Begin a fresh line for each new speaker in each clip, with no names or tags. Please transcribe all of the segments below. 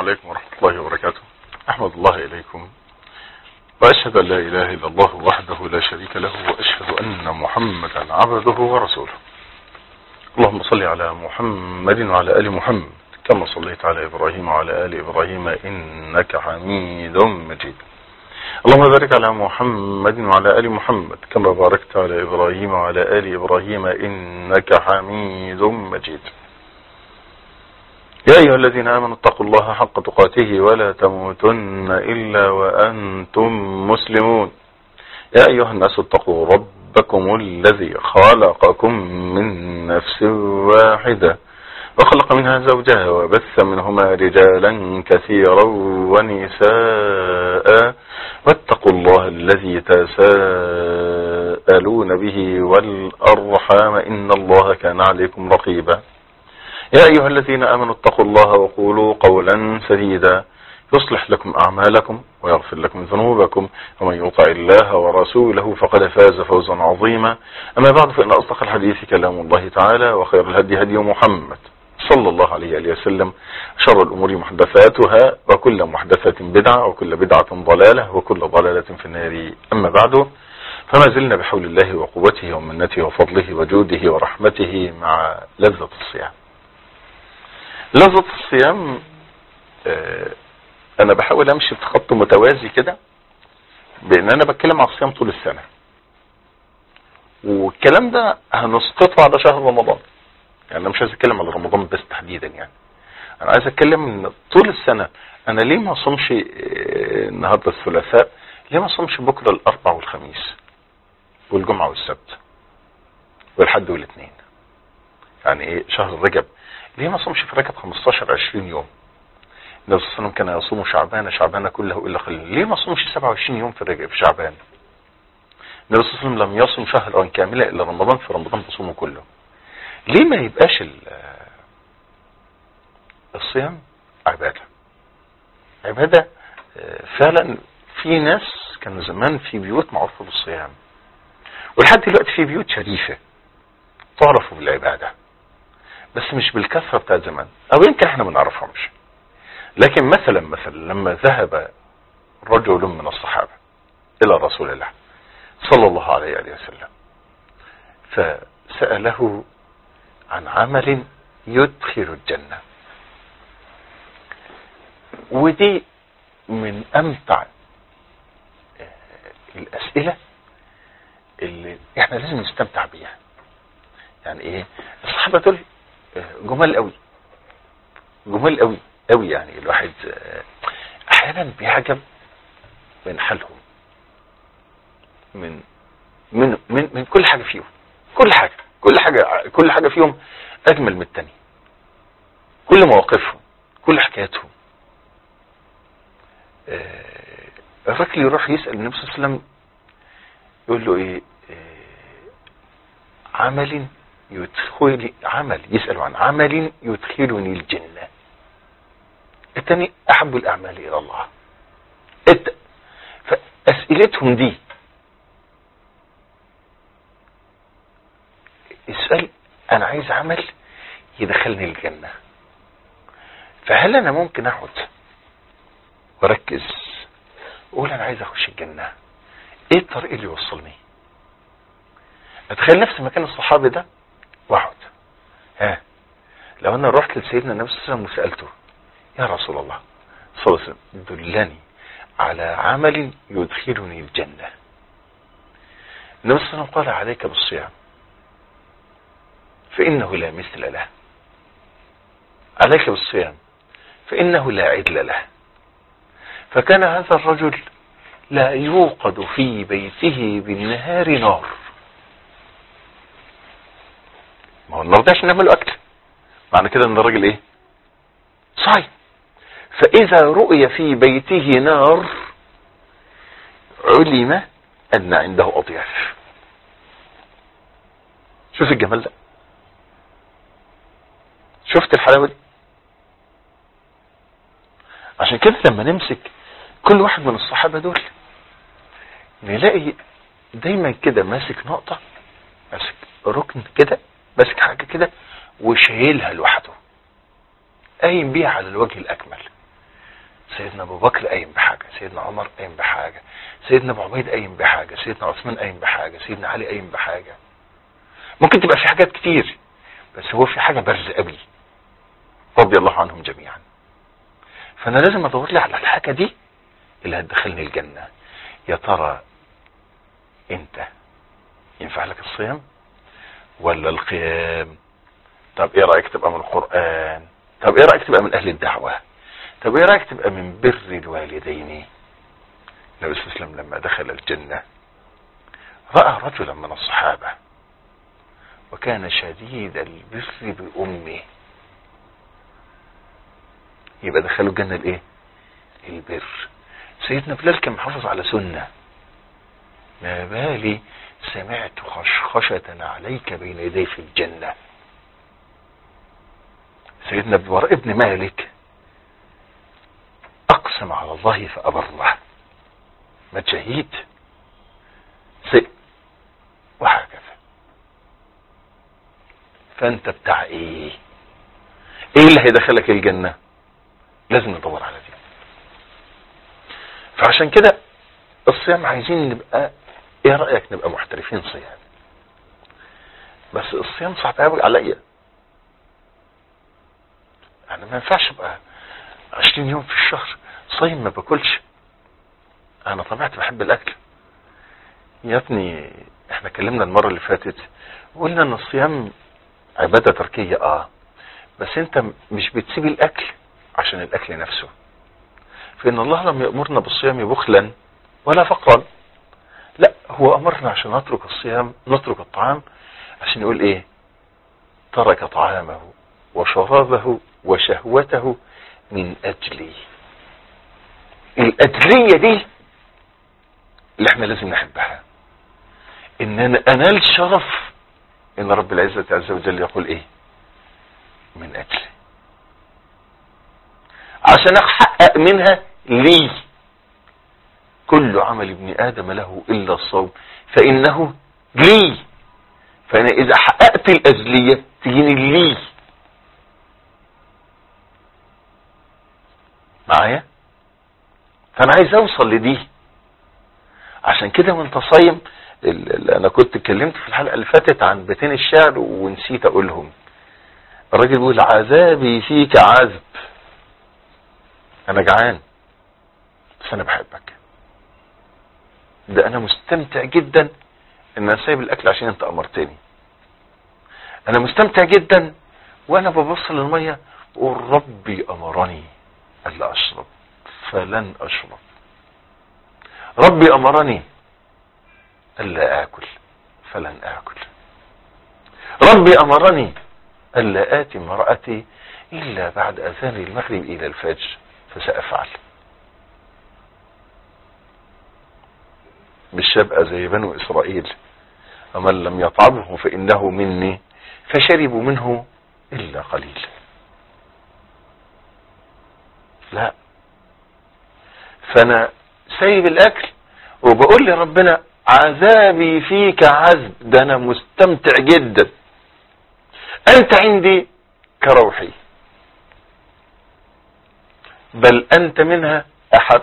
عليكم ورحمة الله وبركاته أحمد الله إليكم وأشهد أن لا إله إلا الله وحده لا شريك له وأشهد أن محمدا عبده ورسوله اللهم صل على محمد وعلى آل محمد كما صليت على إبراهيم وعلى آل إبراهيم إنك حميد مجيد اللهم بارك على محمد وعلى آل محمد كما باركت على إبراهيم وعلى آل إبراهيم إنك حميد مجيد يا أيها الذين آمنوا اتقوا الله حق تقاته ولا تموتن إلا وأنتم مسلمون يا أيها الناس اتقوا ربكم الذي خلقكم من نفس واحدة وخلق منها زوجها وبث منهما رجالا كثيرا ونساء واتقوا الله الذي تساءلون به والأرحام إن الله كان عليكم رقيبا يا أيها الذين آمنوا اتقوا الله وقولوا قولا سديدا يصلح لكم أعمالكم ويغفر لكم ذنوبكم ومن يطع الله ورسوله فقد فاز فوزا عظيما أما بعد فإن أصدق الحديث كلام الله تعالى وخير الهدي هدي محمد صلى الله عليه وسلم شر الأمور محدثاتها وكل محدثة بدعة وكل بدعة ضلالة وكل ضلالة في النار أما بعد فما زلنا بحول الله وقوته ومنته وفضله وجوده ورحمته مع لذة الصيام لذة الصيام آه انا بحاول امشي في خط متوازي كده بان انا بتكلم على الصيام طول السنة والكلام ده هنسقطه على شهر رمضان يعني انا مش عايز اتكلم على رمضان بس تحديدا يعني انا عايز اتكلم ان طول السنة انا ليه ما صومش النهاردة الثلاثاء ليه ما صومش بكرة الاربع والخميس والجمعة والسبت والحد والاثنين يعني ايه شهر رجب ليه ما صومش في ركب 15 20 يوم النبي صلى الله عليه وسلم كان يصوم شعبان شعبان كله الا قليلا ليه ما صومش 27 يوم في رجب في شعبان النبي صلى الله عليه وسلم لم يصم شهرا كاملا الا رمضان في رمضان بصومه كله ليه ما يبقاش الصيام عبادة عبادة فعلا في ناس كان زمان في بيوت معروفة بالصيام ولحد دلوقتي في بيوت شريفة تعرفوا بالعبادة بس مش بالكثرة بتاع زمان او يمكن احنا ما نعرفهمش لكن مثلا مثلا لما ذهب رجل من الصحابة الى رسول الله صلى الله عليه وسلم فسأله عن عمل يدخل الجنة ودي من امتع الاسئلة اللي احنا لازم نستمتع بيها يعني ايه الصحابة دول جمال قوي جمال قوي قوي يعني الواحد احيانا بيعجب من حالهم من من من من كل حاجه فيهم كل حاجه كل حاجه كل حاجه فيهم اجمل من الثانيه كل مواقفهم كل حكاياتهم الراجل يروح يسال النبي صلى الله عليه وسلم يقول له ايه عمل يدخل عمل يسأل عن عمل يدخلني الجنة الثاني أحب الأعمال إلى الله الت... فأسئلتهم دي السؤال أنا عايز عمل يدخلني الجنة فهل أنا ممكن أقعد وأركز أقول أنا عايز أخش الجنة إيه الطريق اللي يوصلني أتخيل نفسي مكان الصحابي ده واحد ها لو انا رحت لسيدنا النبي صلى الله عليه وسلم وسألته يا رسول الله صلى الله عليه وسلم دلني على عمل يدخلني الجنة النبي صلى الله عليه وسلم قال عليك بالصيام فإنه لا مثل له عليك بالصيام فإنه لا عدل له فكان هذا الرجل لا يوقد في بيته بالنهار نار ما هو النار ده عشان نعمله اكل معنى كده ان الراجل ايه صايم فاذا رؤي في بيته نار علم ان عنده اضياف شوف الجمال ده شفت الحلاوه دي عشان كده لما نمسك كل واحد من الصحابه دول نلاقي دايما كده ماسك نقطه ماسك ركن كده ماسك حاجة كده وشايلها لوحده قايم بيها على الوجه الأكمل سيدنا ابو بكر قايم بحاجة سيدنا عمر قايم بحاجة سيدنا ابو عبيد قايم بحاجة سيدنا عثمان قايم بحاجة سيدنا علي قايم بحاجة ممكن تبقى في حاجات كتير بس هو في حاجة بارزة قوي رضي الله عنهم جميعا فانا لازم ادور لي على الحاجة دي اللي هتدخلني الجنة يا ترى انت ينفع لك الصيام ولا القيام طب ايه رأيك تبقى من القرآن طب ايه رأيك تبقى من اهل الدعوة طب ايه رأيك تبقى من بر الوالدين النبي صلى الله عليه وسلم لما دخل الجنة رأى رجلا من الصحابة وكان شديد البر بأمه يبقى دخلوا الجنة الايه البر سيدنا بلال كان محافظ على سنة ما بالي سمعت خشخشة عليك بين يدي في الجنة سيدنا براء ابن مالك اقسم على الله فابره ما شهيد سي وهكذا فانت بتاع ايه ايه اللي هيدخلك الجنة لازم ندور على دي فعشان كده الصيام عايزين نبقى ايه رأيك نبقى محترفين صيام بس الصيام صعب قوي عليا انا ما ينفعش ابقى 20 يوم في الشهر صايم ما باكلش انا طبيعتي بحب الاكل يا ابني احنا اتكلمنا المره اللي فاتت وقلنا ان الصيام عباده تركيه اه بس انت مش بتسيب الاكل عشان الاكل نفسه فان الله لم يامرنا بالصيام بخلا ولا فقرا لا هو امرنا عشان نترك الصيام نترك الطعام عشان يقول ايه ترك طعامه وشرابه وشهوته من اجلي الاجلية دي اللي احنا لازم نحبها ان انا انال شرف ان رب العزة عز وجل يقول ايه من اجلي عشان احقق منها لي كل عمل ابن ادم له الا الصوم فانه لي فانا اذا حققت الاجلية تجيني لي معايا فانا عايز اوصل لدي عشان كده وانت صايم انا كنت اتكلمت في الحلقة اللي فاتت عن بيتين الشعر ونسيت اقولهم الراجل بيقول عذابي فيك عذب انا جعان بس انا بحبك ده انا مستمتع جدا ان انا سايب الاكل عشان انت امرتني انا مستمتع جدا وانا ببص للمية اقول ربي امرني الا اشرب فلن اشرب ربي امرني الا اكل فلن اكل ربي امرني الا اتي امرأتي الا بعد اذان المغرب الى الفجر فسافعل مش هبقى زي بنو اسرائيل ومن لم يطعمه فانه مني فشربوا منه الا قليل لا فانا سايب الاكل وبقول لربنا عذابي فيك عذب ده انا مستمتع جدا انت عندي كروحي بل انت منها احب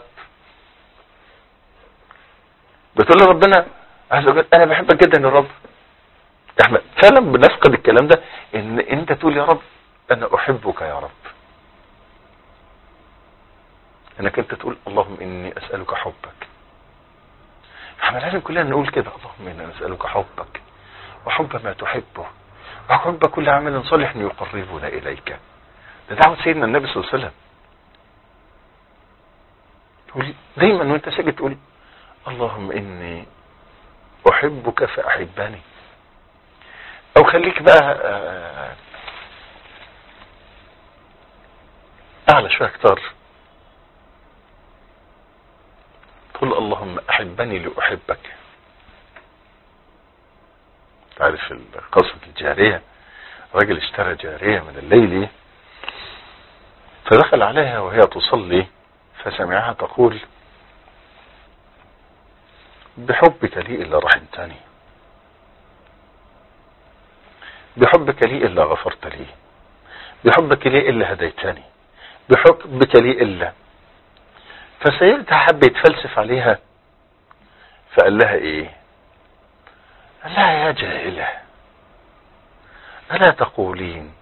بتقول لربنا عز وجل انا بحبك جدا يا رب احنا فعلا بنفقد الكلام ده ان انت تقول يا رب انا احبك يا رب انك انت تقول اللهم اني اسألك حبك احنا لازم كلنا نقول كده اللهم اني اسألك حبك وحب ما تحبه وحب كل عمل صالح يقربنا اليك ده دعوة سيدنا النبي صلى الله عليه وسلم تقول دايما وانت ساجد تقول اللهم اني احبك فاحبني او خليك بقى اعلى شوية اكتر قل اللهم احبني لاحبك تعرف قصة الجارية راجل اشترى جارية من الليل فدخل عليها وهي تصلي فسمعها تقول بحبك لي إلا رحمتني بحبك لي إلا غفرت لي بحبك لي إلا هديتني بحبك لي إلا فسيدها حب يتفلسف عليها فقال لها ايه قال لها يا جاهلة ألا تقولين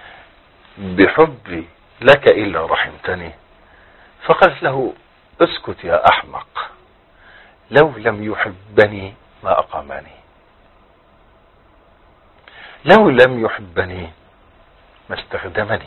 بحبي لك إلا رحمتني فقالت له اسكت يا أحمق لو لم يحبني ما أقامني لو لم يحبني ما استخدمني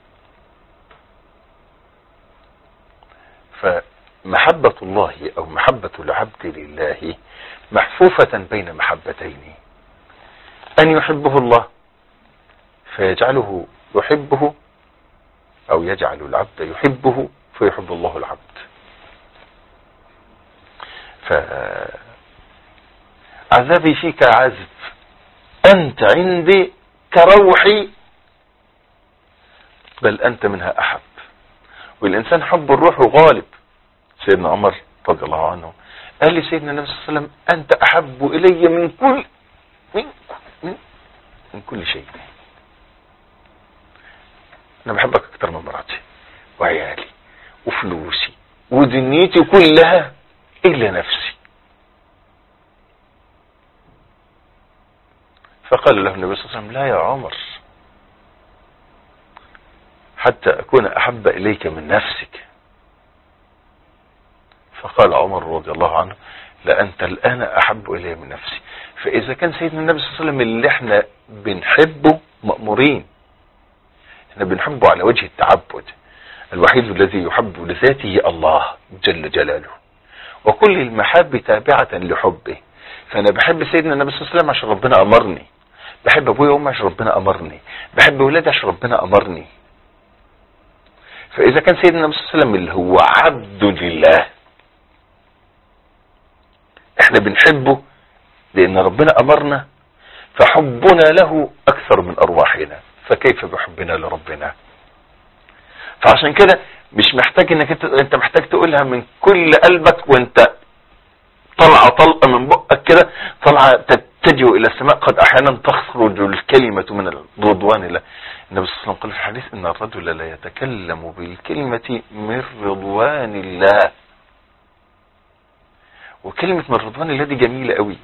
فمحبة الله أو محبة العبد لله محفوفة بين محبتين أن يحبه الله فيجعله يحبه أو يجعل العبد يحبه فيحب الله العبد فعذابي فيك عذب أنت عندي كروحي بل أنت منها أحب والإنسان حب الروح غالب سيدنا عمر رضي الله عنه قال لي سيدنا النبي صلى الله عليه وسلم أنت أحب إلي من كل من, من, من كل شيء أنا بحبك أكتر من مراتي وعيالي وفلوسي ودنيتي كلها إلا نفسي فقال له النبي صلى الله عليه وسلم لا يا عمر حتى أكون أحب إليك من نفسك فقال عمر رضي الله عنه لا أنت الآن أحب إلي من نفسي فإذا كان سيدنا النبي صلى الله عليه وسلم اللي احنا بنحبه مأمورين احنا بنحبه على وجه التعبد الوحيد الذي يحب لذاته الله جل جلاله وكل المحاب تابعة لحبه فأنا بحب سيدنا النبي صلى الله عليه وسلم عشان ربنا أمرني بحب أبويا وأمي عشان ربنا أمرني بحب أولادي عشان ربنا أمرني فإذا كان سيدنا النبي صلى الله عليه وسلم اللي هو عبد لله احنا بنحبه لأن ربنا أمرنا فحبنا له أكثر من أرواحنا فكيف بحبنا لربنا فعشان كده مش محتاج انك انت, انت محتاج تقولها من كل قلبك وانت طلعة طلقة من بقك كده طلعة تتجه الى السماء قد احيانا تخرج الكلمة من رضوان الله النبي صلى الله عليه وسلم قال في الحديث ان الرجل لا يتكلم بالكلمة من رضوان الله وكلمة من رضوان الله دي جميلة قوي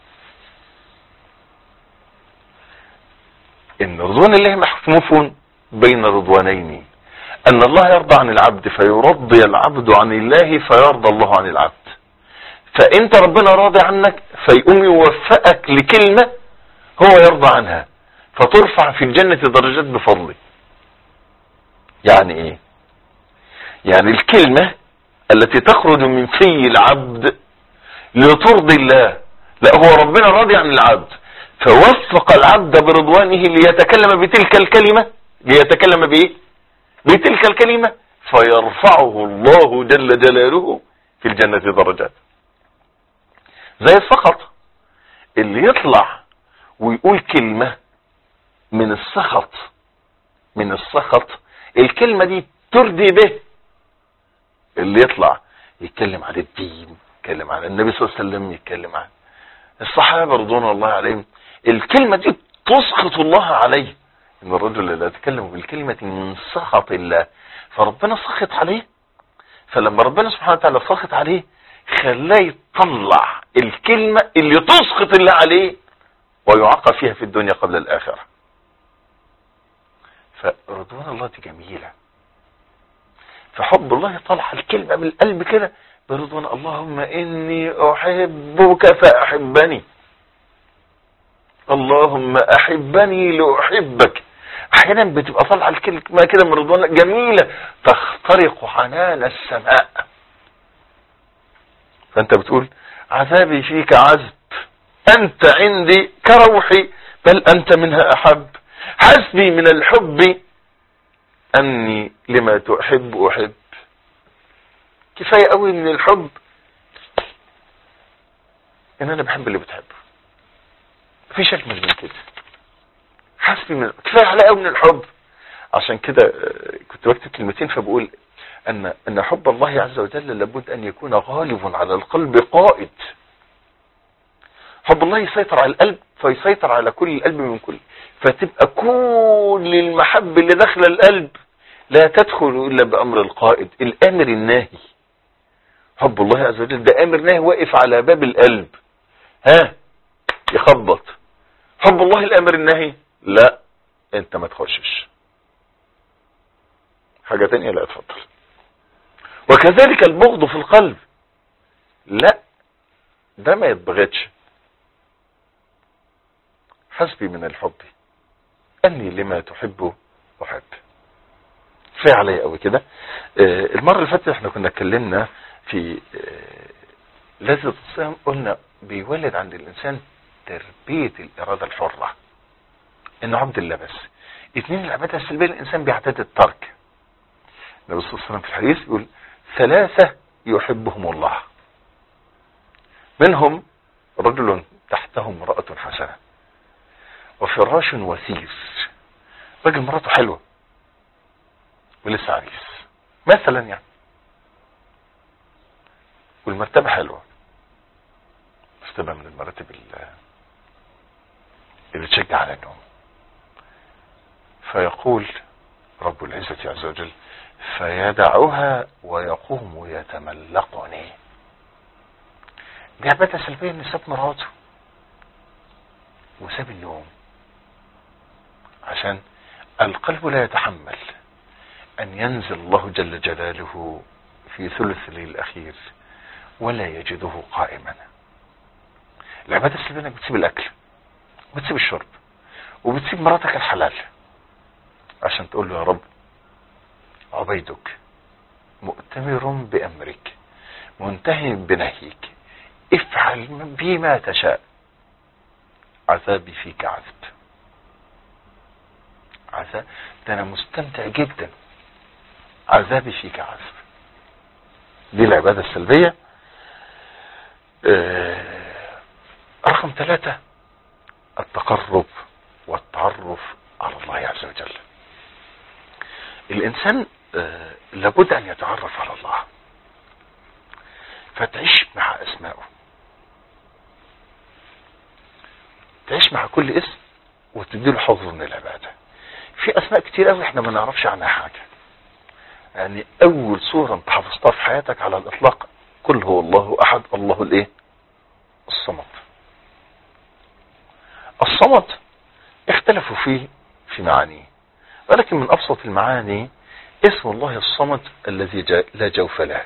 ان رضوان الله محفوف بين رضوانين ان الله يرضى عن العبد فيرضي العبد عن الله فيرضى الله عن العبد فانت ربنا راضي عنك فيقوم يوفقك لكلمة هو يرضى عنها فترفع في الجنة درجات بفضله يعني ايه يعني الكلمة التي تخرج من في العبد لترضي الله لا هو ربنا راضي عن العبد فوفق العبد برضوانه ليتكلم بتلك الكلمة ليتكلم بايه بتلك الكلمة فيرفعه الله جل جلاله في الجنة درجات زي السخط اللي يطلع ويقول كلمة من السخط من السخط الكلمة دي ترضي به اللي يطلع يتكلم عن الدين يتكلم عن النبي صلى الله عليه وسلم يتكلم عن الصحابة رضوان الله عليهم الكلمة دي تسخط الله عليه ان الرجل لا يتكلم بالكلمة من سخط الله فربنا سخط عليه فلما ربنا سبحانه وتعالى سخط عليه خلاه يطلع الكلمة اللي تسخط الله عليه ويعاقب فيها في الدنيا قبل الآخرة فرضوان الله دي جميلة فحب الله يطلع الكلمة من القلب كده برضوان اللهم إني أحبك فأحبني اللهم أحبني لأحبك أحيانا بتبقى طالعة الكلمة كده من رضوان جميلة تخترق عنان السماء فأنت بتقول عذابي فيك عذب أنت عندي كروحي بل أنت منها أحب حسبي من الحب أني لما تحب أحب كفاية قوي من الحب ان انا بحب اللي بتحبه مفيش اجمل من كده حسبي من كفاية على قوي من الحب عشان كده كنت بكتب كلمتين فبقول ان ان حب الله عز وجل لابد ان يكون غالب على القلب قائد حب الله يسيطر على القلب فيسيطر على كل القلب من كل فتبقى كل المحبة اللي داخله القلب لا تدخل الا بامر القائد الامر الناهي حب الله عز وجل ده امر نهي واقف على باب القلب ها يخبط حب الله الامر النهي لا انت ما تخشش حاجة تانية لا اتفضل وكذلك البغض في القلب لا ده ما يتبغتش حسبي من الحب اني لما تحب احب كفايه عليا قوي كده آه، المره اللي فاتت احنا كنا اتكلمنا في آه، لذة الصيام قلنا بيولد عند الانسان تربيه الاراده الحره انه عبد الله بس اثنين العباده السلبيه الانسان بيعتاد الترك النبي صلى الله عليه وسلم في الحديث يقول ثلاثه يحبهم الله منهم رجل تحته امراه حسنه وفراش وسيس راجل مراته حلوه ولسه عريس مثلا يعني والمرتبة حلوة مرتبة من المراتب اللي تشجع على النوم فيقول رب العزة عز وجل فيدعها ويقوم يتملقني دي عبادة سلبية ان ساب مراته وساب النوم عشان القلب لا يتحمل أن ينزل الله جل جلاله في ثلث الليل الأخير ولا يجده قائما العبادة السلبية انك بتسيب الأكل وبتسيب الشرب وبتسيب مراتك الحلال عشان تقول له يا رب عبيدك مؤتمر بأمرك منتهي بنهيك افعل بي ما تشاء عذابي فيك عذب عذاب ده انا مستمتع جدا عذابي فيك عذب دي العبادة السلبية آه، رقم ثلاثة التقرب والتعرف على الله عز وجل الانسان آه، لابد ان يتعرف على الله فتعيش مع اسمائه تعيش مع كل اسم وتديله حظ من العبادة في اسماء كتير قوي احنا ما نعرفش عنها حاجة يعني اول صورة انت حفظتها في حياتك على الاطلاق قل هو الله احد الله الايه الصمد الصمد اختلفوا فيه في معانيه ولكن من ابسط المعاني اسم الله الصمد الذي لا جوف له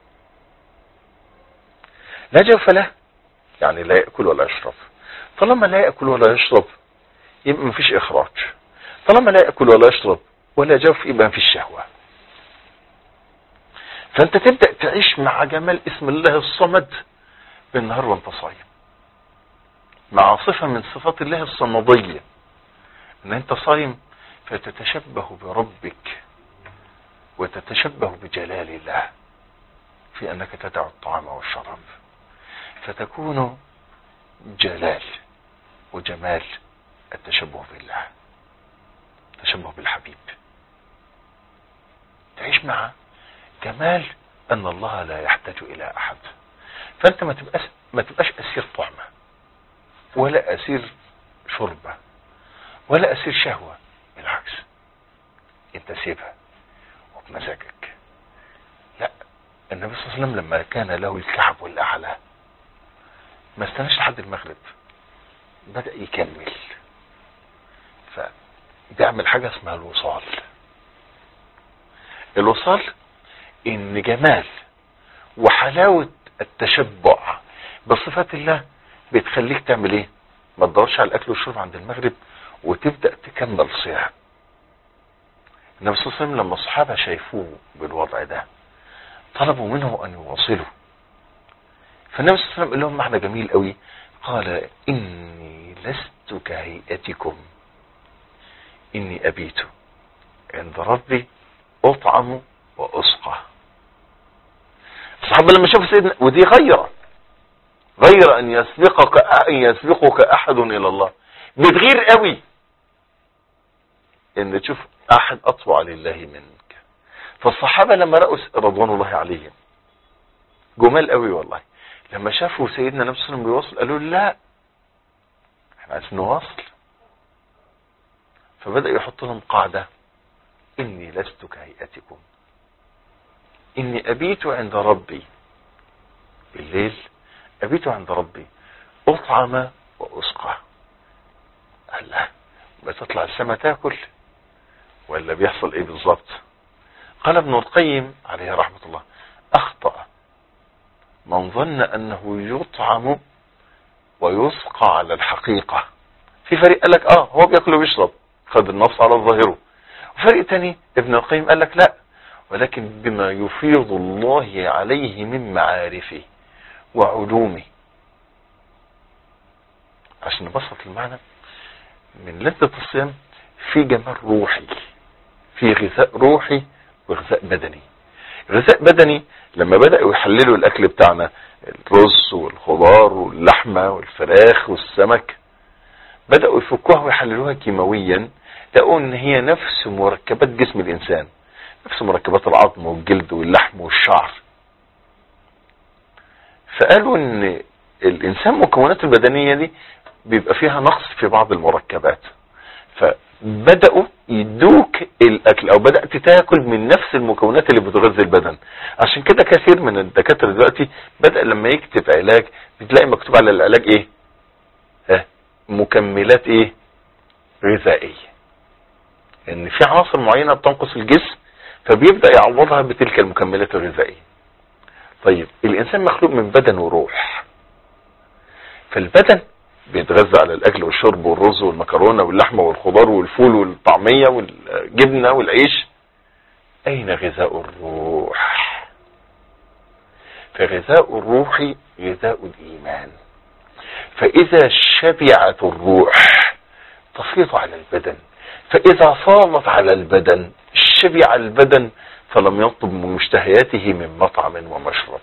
لا جوف له يعني لا يأكل ولا يشرب طالما لا يأكل ولا يشرب يبقى مفيش إخراج طالما لا يأكل ولا يشرب ولا جوف يبقى مفيش شهوة فأنت تبدأ تعيش مع جمال اسم الله الصمد بالنهار وانت صايم مع صفة من صفات الله الصمدية ان انت صايم فتتشبه بربك وتتشبه بجلال الله في انك تدع الطعام والشراب فتكون جلال وجمال التشبه بالله تشبه بالحبيب تعيش مع جمال ان الله لا يحتاج الى احد فانت ما تبقاش ما تبقاش اسير طعمه ولا اسير شربه ولا اسير شهوه بالعكس انت سيبها وبمزاجك لا النبي صلى الله عليه وسلم لما كان له الكعب والاعلى ما استناش لحد المغرب بدأ يكمل فبيعمل حاجة اسمها الوصال الوصال ان جمال وحلاوة التشبع بصفات الله بتخليك تعمل ايه ما تدورش على الاكل والشرب عند المغرب وتبدأ تكمل صيام النبي صلى الله عليه وسلم لما الصحابة شايفوه بالوضع ده طلبوا منه ان يواصلوا فالنبي صلى الله عليه وسلم قال لهم معنى جميل قوي قال اني لست كهيئتكم اني ابيت عند ربي اطعم واسقى الصحابة لما شافوا سيدنا ودي غيرة غير ان يسبقك ان يسبقك احد الى الله بتغير قوي ان تشوف احد اطوع لله منك فالصحابة لما رأوا رضوان الله عليهم جمال قوي والله لما شافوا سيدنا النبي صلى الله عليه وسلم بيواصل قالوا لا احنا عايزين نواصل فبدأ يحط لهم قاعدة اني لست كهيئتكم اني ابيت عند ربي بالليل ابيت عند ربي اطعم واسقى قال لا بتطلع السما تاكل ولا بيحصل ايه بالظبط قال ابن القيم عليه رحمة الله اخطأ من ظن انه يطعم ويسقى على الحقيقة في فريق قال لك اه هو بياكل وبيشرب خد النص على ظاهره وفريق تاني ابن القيم قال لك لا ولكن بما يفيض الله عليه من معارفه وعلومه عشان نبسط المعنى من لذة الصيام في جمال روحي في غذاء روحي وغذاء بدني غذاء بدني لما بدأوا يحللوا الأكل بتاعنا الرز والخضار واللحمة والفراخ والسمك بدأوا يفكوها ويحللوها كيماويا لقوا ان هي نفس مركبات جسم الانسان نفس مركبات العظم والجلد واللحم والشعر فقالوا ان الانسان مكوناته البدنية دي بيبقى فيها نقص في بعض المركبات فبدأوا يدوك الاكل او بدأت تاكل من نفس المكونات اللي بتغذي البدن عشان كده كثير من الدكاترة دلوقتي بدأ لما يكتب علاج بتلاقي مكتوب على العلاج ايه ها مكملات ايه غذائية ان في عناصر معينة بتنقص الجسم فبيبدأ يعوضها بتلك المكملات الغذائية طيب الانسان مخلوق من بدن وروح فالبدن بيتغذى على الاكل والشرب والرز والمكرونه واللحمه والخضار والفول والطعميه والجبنه والعيش اين غذاء الروح فغذاء الروح غذاء الايمان فاذا شبعت الروح تفيض على البدن فاذا فاضت على البدن شبع البدن فلم يطلب من مشتهياته من مطعم ومشرب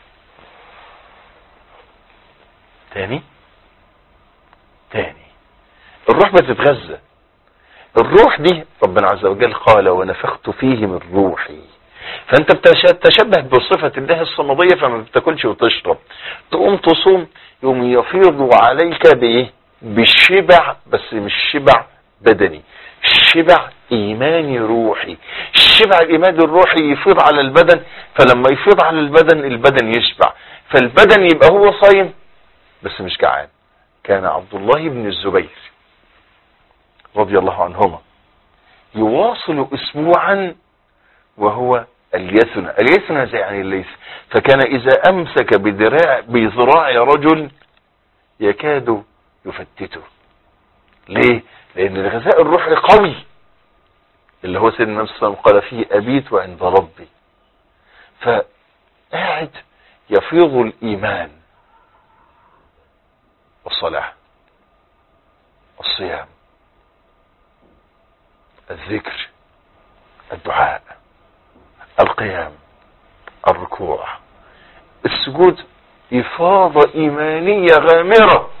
تاني تاني الروح بتتغذى الروح دي ربنا عز وجل قال ونفخت فيه من روحي فانت بتشبه بصفة الله الصمدية فما بتاكلش وتشرب تقوم تصوم يوم يفيض عليك بايه بالشبع بس مش شبع بدني شبع ايماني روحي الشبع الايماني الروحي يفيض على البدن فلما يفيض على البدن البدن يشبع فالبدن يبقى هو صايم بس مش جعان كان عبد الله بن الزبير رضي الله عنهما يواصل اسبوعا وهو اليثنى اليثنى زي يعني الليث فكان اذا امسك بدراع بذراع رجل يكاد يفتته ليه لان الغذاء الروحي قوي اللي هو سيدنا النبي صلى الله عليه وسلم قال فيه ابيت عند ربي فقاعد يفيض الايمان والصلاة الصيام الذكر الدعاء القيام الركوع السجود إفاضة إيمانية غامرة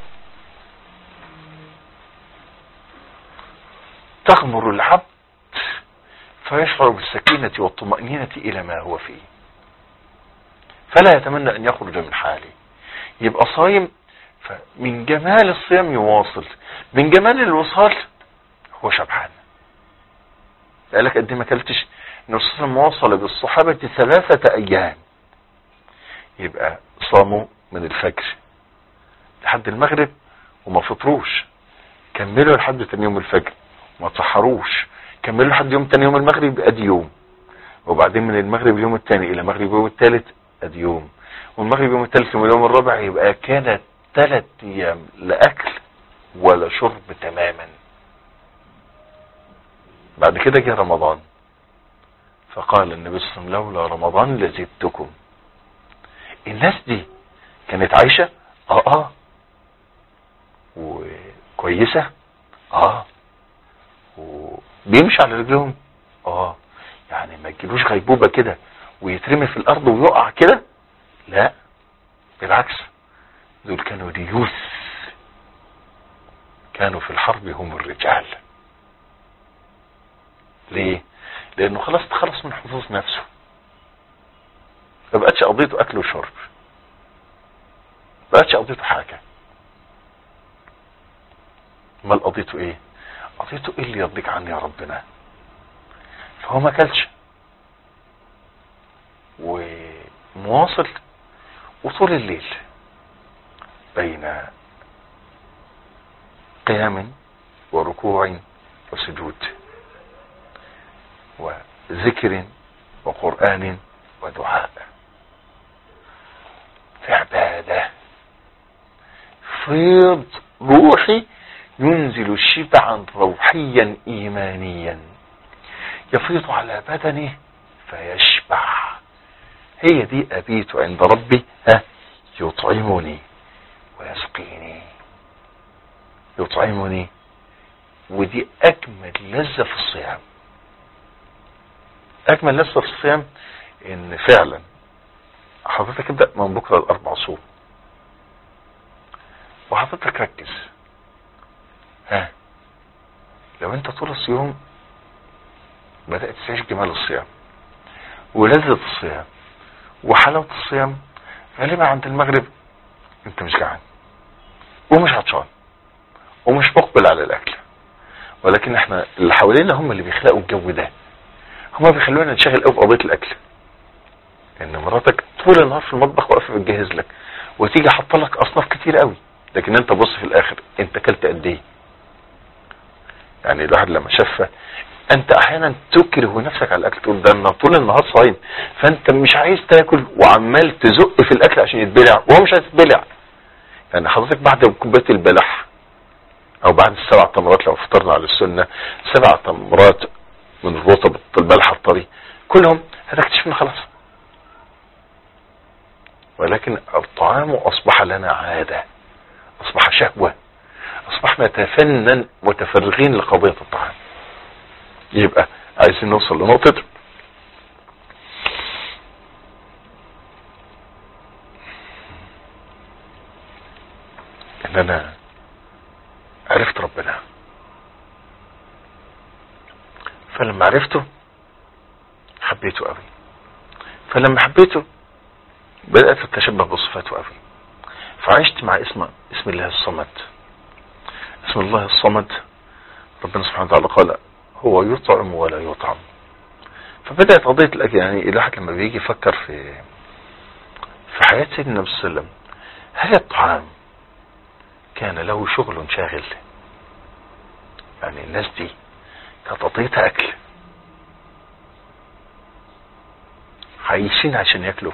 تغمر العبد فيشعر بالسكينة والطمأنينة إلى ما هو فيه فلا يتمنى أن يخرج من حاله يبقى صايم فمن جمال الصيام يواصل من جمال الوصال هو شبعان قالك قد ما اكلتش النبي صلى الله عليه وسلم بالصحابة ثلاثة ايام يبقى صاموا من الفجر لحد المغرب وما فطروش كملوا لحد تاني يوم الفجر ما تسحروش كملوا لحد يوم تاني يوم المغرب ادي يوم وبعدين من المغرب اليوم الثاني الى المغرب اليوم الثالث ادي يوم والمغرب يوم الثالث واليوم الرابع يبقى كانت ثلاث ايام لا اكل ولا شرب تماما بعد كده جه رمضان فقال النبي صلى الله عليه وسلم لولا رمضان لزدتكم الناس دي كانت عايشة اه اه وكويسة اه وبيمشي على رجلهم اه يعني ما تجيبوش غيبوبة كده ويترمي في الارض ويقع كده لا بالعكس دول كانوا ديوث كانوا في الحرب هم الرجال ليه لانه خلاص تخلص من حظوظ نفسه ما بقتش قضيته اكل وشرب ما بقتش قضيته حاجه امال قضيته ايه قضيته ايه اللي يرضيك عني يا ربنا فهو ما اكلش ومواصل وطول الليل بين قيام وركوع وسجود وذكر وقرآن ودعاء في عبادة فيض روحي ينزل شبعا روحيا ايمانيا يفيض على بدنه فيشبع هي دي ابيت عند ربي ها يطعمني ويسقيني يطعمني ودي اجمل لذة في الصيام اجمل لذة في الصيام ان فعلا حضرتك ابدأ من بكرة الاربع صوم وحضرتك ركز ها لو انت طول الصيام بدأت تعيش جمال الصيام ولذة الصيام وحلاوة الصيام غالبا عند المغرب انت مش جعان ومش عطشان ومش مقبل على الاكل ولكن احنا اللي حوالينا هم اللي بيخلقوا الجو ده هم بيخلونا نشغل قوي في قضيه الاكل ان مراتك طول النهار في المطبخ واقفه بتجهز لك وتيجي حاطه لك اصناف كتير قوي لكن انت بص في الاخر انت اكلت قد ايه يعني الواحد لما شافها انت احيانا تكره نفسك على الاكل تقول ده انا طول النهار صايم فانت مش عايز تاكل وعمال تزق في الاكل عشان يتبلع وهو مش عايز يتبلع يعني حضرتك بعد كوبايه البلح او بعد السبع تمرات لو فطرنا على السنه سبع تمرات من الرطب البلح الطري كلهم هتكتشف ان خلاص ولكن الطعام اصبح لنا عاده اصبح شهوه اصبحنا نتفنن متفرغين لقضيه الطعام يبقى عايزين نوصل لنقطة ان انا عرفت ربنا فلما عرفته حبيته قوي فلما حبيته بدأت اتشبه بصفاته قوي فعشت مع اسم اسم الله الصمد اسم الله الصمد ربنا سبحانه وتعالى قال هو يطعم ولا يطعم فبدأت قضية الأكل يعني الواحد لما بيجي يفكر في في حياة سيدنا النبي صلى الله عليه وسلم هل الطعام كان له شغل شاغل يعني الناس دي كانت قضيتها أكل عايشين عشان ياكلوا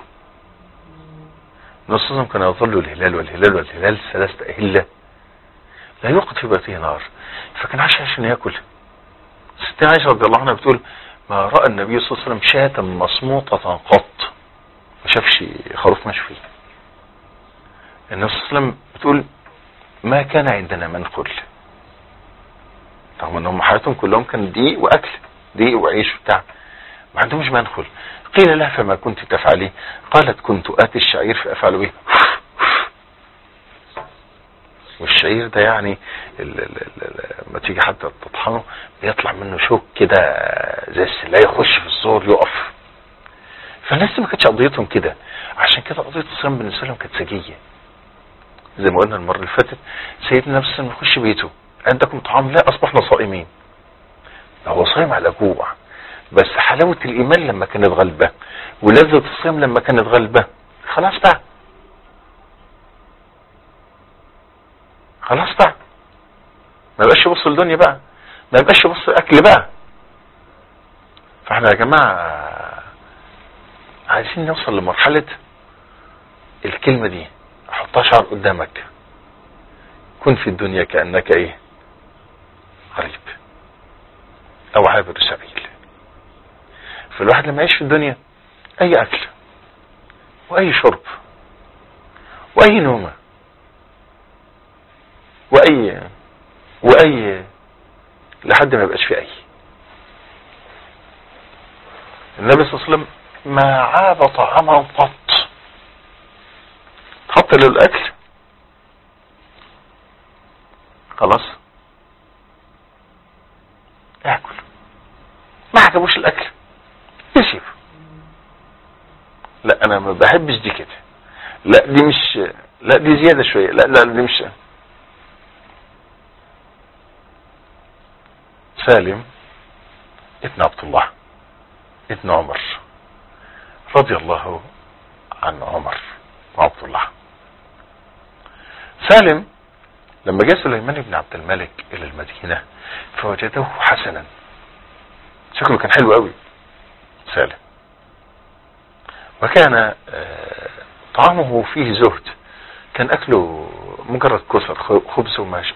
النبي كان يظل الهلال والهلال والهلال ثلاثة أهلة لا يوقد في بيته نار فكان عايش عشان ياكل ستة عائشة رضي الله عنها بتقول ما رأى النبي صلى الله عليه وسلم شاة مصموطة قط ما شافش خروف مشفي النبي صلى الله عليه وسلم بتقول ما كان عندنا منقل رغم ان هم حياتهم كلهم كان دقيق واكل دقيق وعيش وبتاع ما عندهمش منخل قيل لها فما كنت تفعلي قالت كنت اتي الشعير فافعل به والشعير ده يعني لما تيجي حتى تطحنه بيطلع منه شوك كده زي السلاح يخش في الزور يقف فالناس دي ما كانتش قضيتهم كده عشان كده قضيه الصيام بالنسبه لهم كانت سجيه زي ما قلنا المره اللي فاتت سيدنا نفس ما يخش بيته عندكم طعام لا اصبحنا صائمين هو صايم على جوع بس حلاوه الايمان لما كانت غلبه ولذه الصيام لما كانت غلبه خلاص بقى خلاص بقى ما يبقاش يبص للدنيا بقى ما يبقاش يبص الاكل بقى فاحنا يا جماعه عايزين نوصل لمرحله الكلمه دي حطها شعر قدامك كن في الدنيا كانك ايه غريب او عابر سبيل فالواحد لما يعيش في الدنيا اي اكل واي شرب واي نومه واي واي لحد ما يبقاش في اي النبي صلى الله عليه وسلم ما عاب طعاما قط تحط له الاكل خلاص اكل ما عجبوش الاكل يسيب لا انا ما بحبش دي كده لا دي مش لا دي زياده شويه لا لا دي مش سالم ابن عبد الله ابن عمر رضي الله عن عمر وعبد الله سالم لما جاء سليمان بن عبد الملك الى المدينة فوجده حسنا شكله كان حلو قوي سالم وكان آه، طعامه فيه زهد كان اكله مجرد كسر خبز وماشي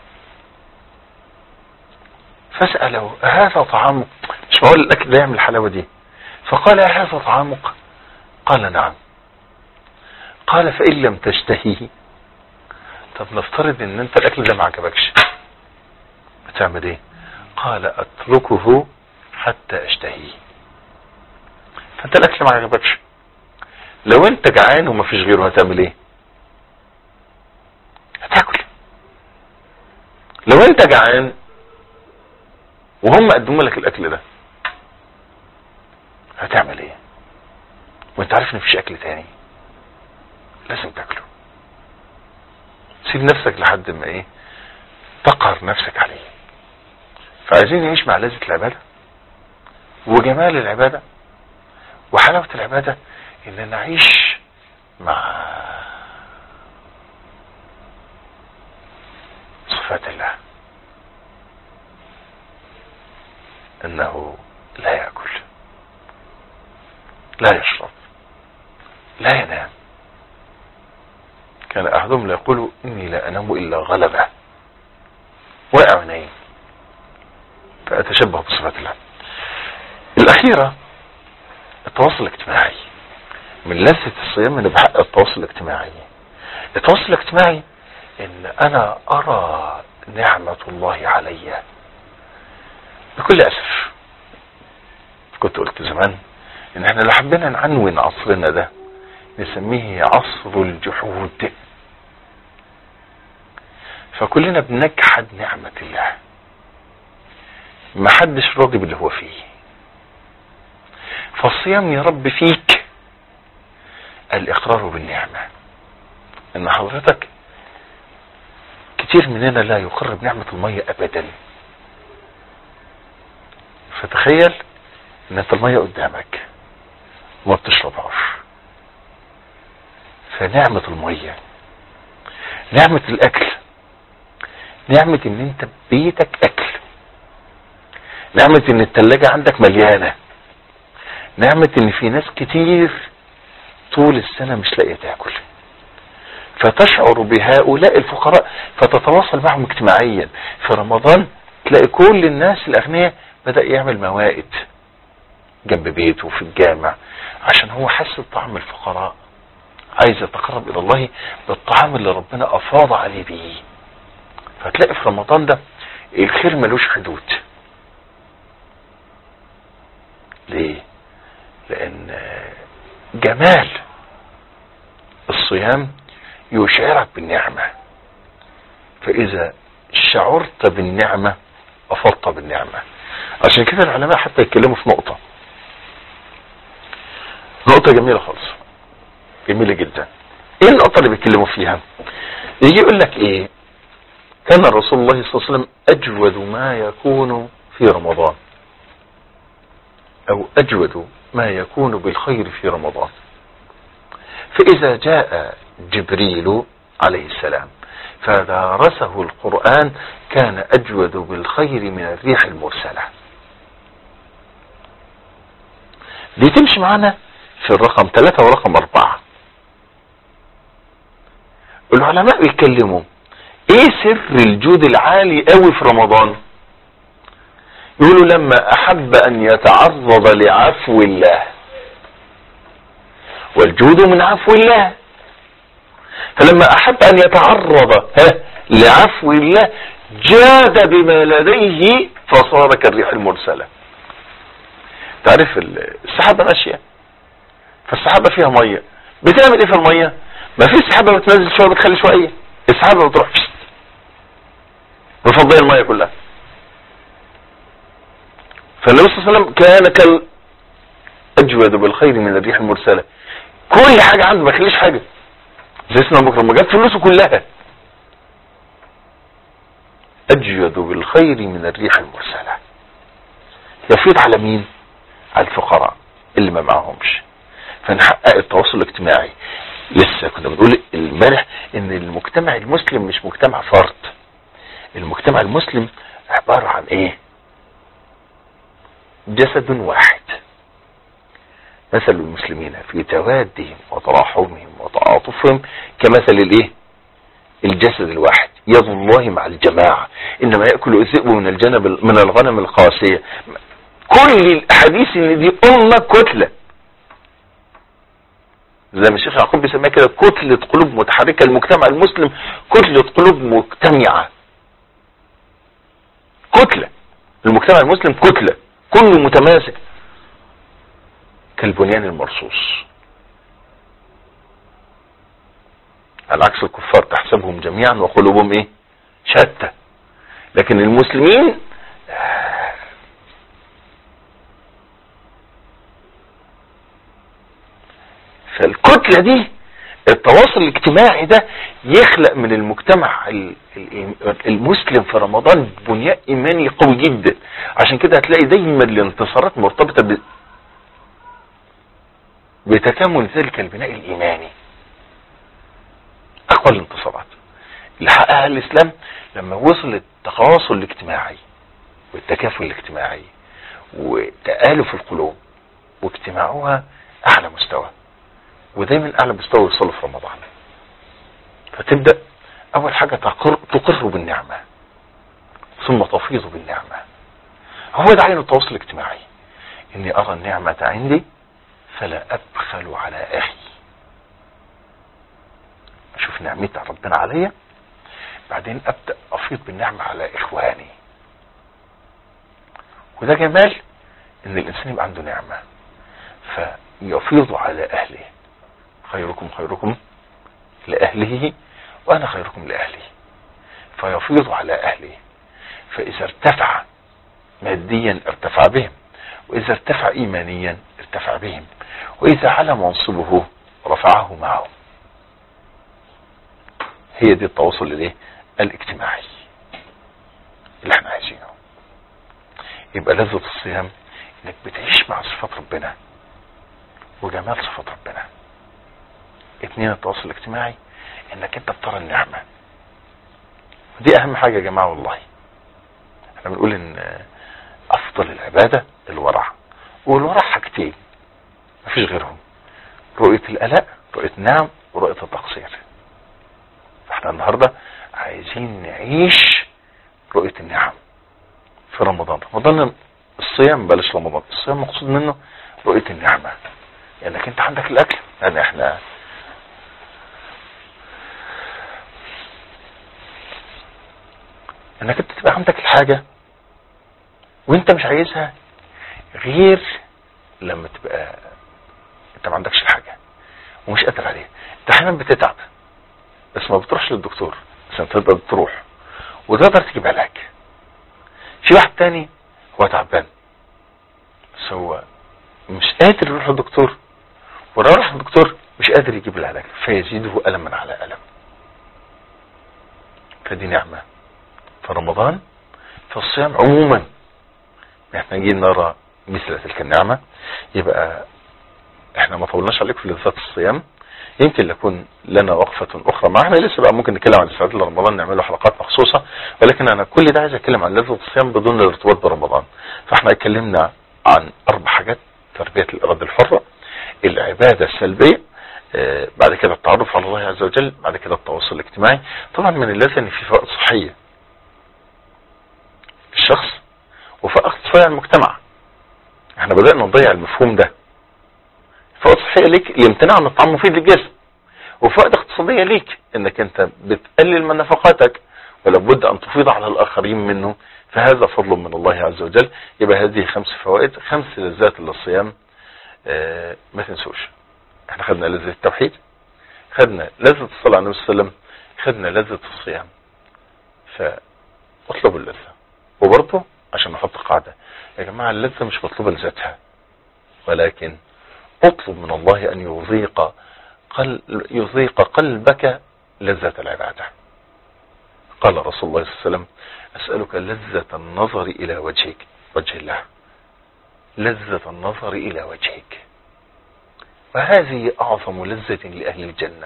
فاسأله هذا طعامك مش معقول الاكل ده يعمل الحلاوة دي فقال هذا طعامك قال نعم قال فإن لم تشتهيه طب نفترض ان انت الاكل ده ما عجبكش بتعمل ايه قال اتركه حتى اشتهيه فانت الاكل ما عجبكش لو انت جعان وما فيش غيره هتعمل ايه هتاكل لو انت جعان وهم قدموا لك الاكل ده هتعمل ايه وانت عارف ان مفيش اكل تاني لازم تاكله سيب نفسك لحد ما ايه تقهر نفسك عليه فعايزين نعيش مع لذة العبادة وجمال العبادة وحلاوة العبادة ان نعيش مع صفات الله انه لا يأكل لا يشرب لا ينام كان احدهم لا يقول اني لا انام الا غلبة واقع نايم فاتشبه بصفات الله الاخيرة التواصل الاجتماعي من لذة الصيام ان بحق التواصل الاجتماعي التواصل الاجتماعي ان انا ارى نعمة الله علي بكل اسف كنت قلت زمان ان احنا لو حبينا نعنون عصرنا ده نسميه عصر الجحود فكلنا بنجحد نعمة الله ما حدش راضي باللي هو فيه فالصيام يا رب فيك الاقرار بالنعمة ان حضرتك كتير مننا لا يقر بنعمة المية ابدا فتخيل ان انت المية قدامك وما بتشربهاش فنعمة المية نعمة الاكل نعمة ان انت بيتك اكل نعمة ان التلاجة عندك مليانة نعمة ان في ناس كتير طول السنة مش لاقية تاكل فتشعر بهؤلاء الفقراء فتتواصل معهم اجتماعيا في رمضان تلاقي كل الناس الاغنياء بدأ يعمل موائد جنب بيته في الجامع عشان هو حس بطعم الفقراء عايز يتقرب الى الله بالطعام اللي ربنا افاض عليه بيه فتلاقي في رمضان ده الخير ملوش حدود ليه لان جمال الصيام يشعرك بالنعمة فاذا شعرت بالنعمة افضت بالنعمة عشان كده العلماء حتى يتكلموا في نقطة نقطة جميلة خالص جميلة جدا ايه النقطة اللي بيتكلموا فيها يجي يقول لك ايه كان رسول الله صلى الله عليه وسلم اجود ما يكون في رمضان او اجود ما يكون بالخير في رمضان فاذا جاء جبريل عليه السلام فدارسه القرآن كان اجود بالخير من الريح المرسلة دي تمشي معنا في الرقم ثلاثة ورقم اربعة العلماء بيتكلموا ايه سر الجود العالي قوي في رمضان يقولوا لما احب ان يتعرض لعفو الله والجود من عفو الله فلما احب ان يتعرض ها لعفو الله جاد بما لديه فصار كالريح المرسلة تعرف السحابة ماشية فالسحابة فيها مية بتعمل ايه في المية ما في سحابة بتنزل شوية بتخلي شوية السحابة بتروح بفضل المية كلها فالنبي صلى الله عليه وسلم كان كال اجود بالخير من الريح المرسلة كل حاجة عنده ما يخليش حاجة زي سيدنا بكر لما جاب فلوسه كلها اجود بالخير من الريح المرسلة يفيض على مين على الفقراء اللي ما معهمش فنحقق التواصل الاجتماعي لسه كنا بنقول امبارح ان المجتمع المسلم مش مجتمع فرد المجتمع المسلم عبارة عن ايه جسد واحد مثل المسلمين في توادهم وتراحمهم وتعاطفهم كمثل الايه الجسد الواحد يد الله مع الجماعة انما يأكل الذئب من الجنب من الغنم القاسية كل الاحاديث ان دي امة كتلة زي ما الشيخ يعقوب بيسميها كده كتلة قلوب متحركة المجتمع المسلم كتلة قلوب مجتمعة كتلة المجتمع المسلم كتلة كله متماسك كالبنيان المرصوص على عكس الكفار تحسبهم جميعا وقلوبهم ايه شتى لكن المسلمين فالكتلة دي التواصل الاجتماعي ده يخلق من المجتمع المسلم في رمضان بنيان ايماني قوي جدا عشان كده هتلاقي دايما الانتصارات مرتبطة ب... بتكامل ذلك البناء الايماني اقوى الانتصارات اللي حققها الاسلام لما وصل التواصل الاجتماعي والتكافل الاجتماعي وتآلف القلوب واجتماعها اعلى مستوى ودايما اعلى مستوى يوصله في رمضان فتبدأ اول حاجة تقر, تقر بالنعمة ثم تفيض بالنعمة هو ده عين التواصل الاجتماعي اني ارى النعمة عندي فلا ابخل على اخي اشوف نعمة ربنا عليا بعدين ابدأ افيض بالنعمة على اخواني وده جمال ان الانسان يبقى عنده نعمة فيفيض على اهله خيركم خيركم لأهله وأنا خيركم لأهلي فيفيض على أهله فإذا ارتفع ماديا ارتفع بهم وإذا ارتفع إيمانيا ارتفع بهم وإذا على منصبه رفعه معه هي دي التواصل الايه الاجتماعي اللي احنا عايزينه يبقى لذة الصيام انك بتعيش مع صفات ربنا وجمال صفات ربنا اتنين التواصل الاجتماعي انك انت بترى النعمة دي اهم حاجة يا جماعة والله احنا بنقول ان افضل العبادة الورع والورع حاجتين مفيش غيرهم رؤية الألاء رؤية النعم ورؤية التقصير فاحنا النهاردة عايزين نعيش رؤية النعم في رمضان رمضان الصيام بلاش رمضان الصيام مقصود منه رؤية النعمة لانك يعني انت عندك الاكل يعني احنا انك انت تبقى عندك الحاجة وانت مش عايزها غير لما تبقى انت ما عندكش الحاجة ومش قادر عليها انت احيانا بتتعب بس ما بتروحش للدكتور بس انت تقدر تروح وتقدر تجيب علاج في واحد تاني هو تعبان بس هو مش قادر يروح للدكتور ولو راح للدكتور مش قادر يجيب العلاج فيزيده ألما على ألم فدي نعمة في رمضان في الصيام عموما احنا نجي نرى مثل تلك النعمة يبقى احنا ما طولناش عليكم في لذات الصيام يمكن لكون لنا وقفة اخرى ما احنا لسه بقى ممكن نتكلم عن استعداد لرمضان نعمل له حلقات مخصوصة ولكن انا كل ده عايز اتكلم عن لذة الصيام بدون الارتباط برمضان فاحنا اتكلمنا عن اربع حاجات تربية الارادة الحرة العبادة السلبية اه بعد كده التعرف على الله عز وجل بعد كده التواصل الاجتماعي طبعا من اللازم ان في فوائد صحية الشخص وفائق اقتصادي على المجتمع احنا بدأنا نضيع المفهوم ده فوائد صحية ليك الامتناع عن الطعام مفيد للجسم وفوائد اقتصادية ليك انك انت بتقلل من نفقاتك ولابد ان تفيض على الاخرين منه فهذا فضل من الله عز وجل يبقى هذه خمس فوائد خمس لذات للصيام اه ما تنسوش احنا خدنا لذة التوحيد خدنا لذة الصلاة على النبي صلى الله عليه وسلم خدنا لذة الصيام فاطلبوا اللذة وبرضه عشان نحط قاعدة يا جماعة اللذة مش مطلوبة لذاتها ولكن اطلب من الله ان يضيق قل يضيق قلبك لذة العبادة قال رسول الله صلى الله عليه وسلم اسألك لذة النظر الى وجهك وجه الله لذة النظر الى وجهك وهذه أعظم لذة لأهل الجنة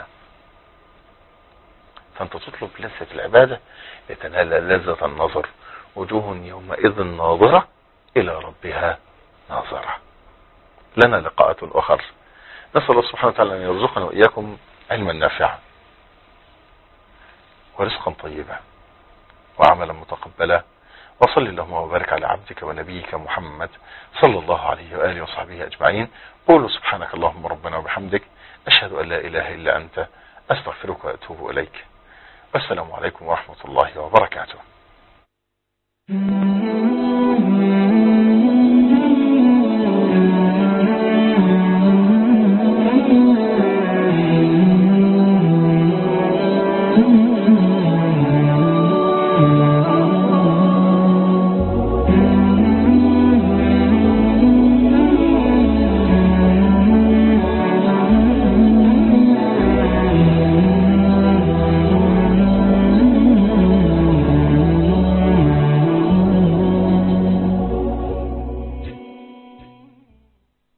فأنت تطلب لذة العبادة لتنال لذة النظر وجوه يومئذ ناظرة إلى ربها ناظرة لنا لقاءات أخر نسأل الله سبحانه وتعالى أن يرزقنا وإياكم علما نافعا ورزقا طيبا وعملا متقبلا وصل اللهم وبارك على عبدك ونبيك محمد صلى الله عليه وآله وصحبه أجمعين قولوا سبحانك اللهم ربنا وبحمدك أشهد أن لا إله إلا أنت أستغفرك وأتوب إليك والسلام عليكم ورحمة الله وبركاته